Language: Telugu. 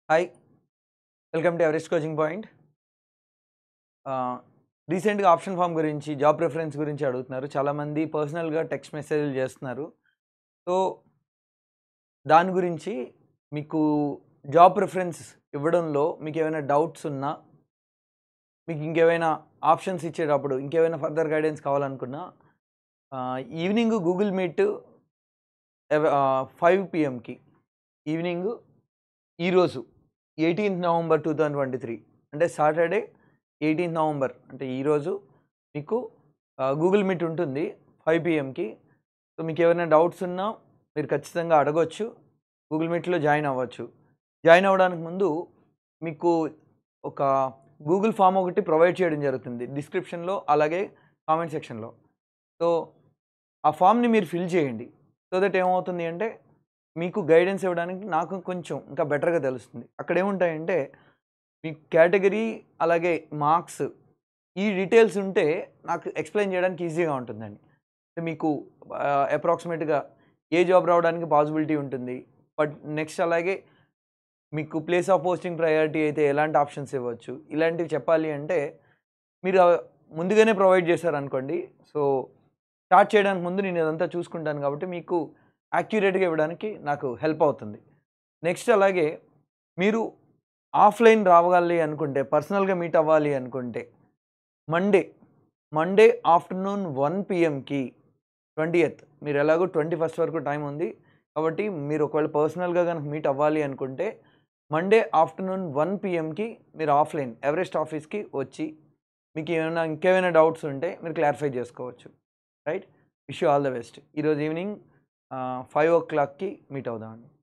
hi welcome to Everest coaching point రీసెంట్గా ఆప్షన్ ఫామ్ గురించి జాబ్ ప్రిఫరెన్స్ గురించి అడుగుతున్నారు చాలామంది పర్సనల్గా టెక్స్ట్ మెసేజ్లు చేస్తున్నారు సో దాని గురించి మీకు జాబ్ ప్రిఫరెన్స్ ఇవ్వడంలో మీకు ఏమైనా డౌట్స్ ఉన్నా మీకు ఇంకేమైనా ఆప్షన్స్ ఇచ్చేటప్పుడు ఇంకేమైనా ఫర్దర్ గైడెన్స్ కావాలనుకున్నా ఈవినింగ్ గూగుల్ మీట్ ఫైవ్ పిఎంకి ఈవినింగ్ ఈరోజు eighteenth November two thousand twenty three అంటే సాటర్డే ఎయిటీన్త్ నవంబర్ అంటే ఈరోజు మీకు గూగుల్ మీట్ ఉంటుంది ఫైవ్ పిఎంకి సో మీకు ఏమైనా డౌట్స్ ఉన్నా మీరు ఖచ్చితంగా అడగొచ్చు గూగుల్ మీట్లో జాయిన్ అవ్వచ్చు జాయిన్ అవ్వడానికి ముందు మీకు ఒక గూగుల్ ఫామ్ ఒకటి ప్రొవైడ్ చేయడం జరుగుతుంది డిస్క్రిప్షన్లో అలాగే కామెంట్ సెక్షన్లో సో ఆ ఫామ్ని మీరు ఫిల్ చేయండి సో దట్ ఏమవుతుంది అంటే మీకు గైడెన్స్ ఇవ్వడానికి నాకు కొంచెం ఇంకా బెటర్గా తెలుస్తుంది అక్కడ ఏముంటాయంటే మీకు కేటగిరీ అలాగే మార్క్స్ ఈ డీటెయిల్స్ ఉంటే నాకు ఎక్స్ప్లెయిన్ చేయడానికి ఈజీగా ఉంటుందండి అంటే మీకు అప్రాక్సిమేట్గా ఏ జాబ్ రావడానికి పాసిబిలిటీ ఉంటుంది బట్ నెక్స్ట్ అలాగే మీకు ప్లేస్ ఆఫ్ పోస్టింగ్ ప్రయారిటీ అయితే ఎలాంటి ఆప్షన్స్ ఇవ్వచ్చు ఇలాంటివి చెప్పాలి అంటే మీరు ఆ ముందుగానే ప్రొవైడ్ చేశారనుకోండి సో స్టార్ట్ చేయడానికి ముందు నేను ఇదంతా చూసుకుంటాను కాబట్టి మీకు యాక్యురేట్గా ఇవ్వడానికి నాకు హెల్ప్ అవుతుంది నెక్స్ట్ అలాగే మీరు ఆఫ్లైన్ రావాలి అనుకుంటే పర్సనల్గా మీట్ అవ్వాలి అనుకుంటే మండే మండే ఆఫ్టర్నూన్ వన్ పిఎంకి ట్వంటీయత్ మీరు ఎలాగో ట్వంటీ ఫస్ట్ వరకు టైం ఉంది కాబట్టి మీరు ఒకవేళ పర్సనల్గా కనుక మీట్ అవ్వాలి అనుకుంటే మండే ఆఫ్టర్నూన్ వన్ పిఎంకి మీరు ఆఫ్లైన్ ఎవరెస్ట్ ఆఫీస్కి వచ్చి మీకు ఏమైనా ఇంకేమైనా డౌట్స్ ఉంటే మీరు క్లారిఫై చేసుకోవచ్చు right wish you all the best ఈరోజు ఈవినింగ్ ఫైవ్ ఓ క్లాక్కి మీట్ అవుదామండి